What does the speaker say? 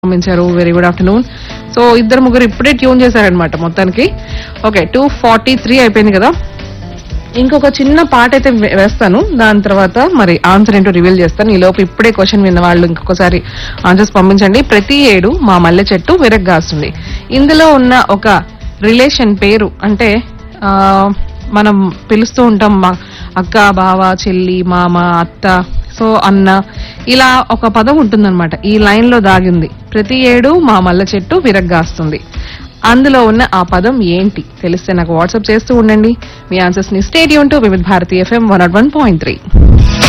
పంపించారు very good afternoon so ఇద్దరు ముగ్గురు ఇప్పుడే ట్యూన్ చేశారనమాట మొత్తానికి ఓకే టూ ఫార్టీ త్రీ అయిపోయింది కదా ఇంకొక చిన్న పాట అయితే వే- వేస్తాను దాని తర్వాత మరి ఆన్సర్ ఏంటో రివీల్ చేస్తాను ఈ లోపు ఇప్పుడే క్వశ్చన్ విన్న వాళ్ళు ఇంకొకసారి ఆన్సర్స్ పంపించండి ప్రతి ఏడు మా మల్లె చెట్టు విరగ్గాస్తుంది ఇందులో ఉన్న ఒక రిలేషన్ పేరు అంటే ఆ, మనం పిలుస్తూ ఉంటాం మా అక్క బావ చెల్లి మామ అత్త సో అన్న ఇలా ఒక పదం ఉంటుందన్నమాట ఈ లైన్ లో దాగింది ప్రతి ఏడు మా మల్లె చెట్టు విరగ్గాస్తుంది అందులో ఉన్న ఆ పదం ఏంటి తెలిస్తే నాకు వాట్సాప్ చేస్తూ ఉండండి మీ ఆన్సర్స్ ని stay tuned to Vividh Bharati FM one nought one point three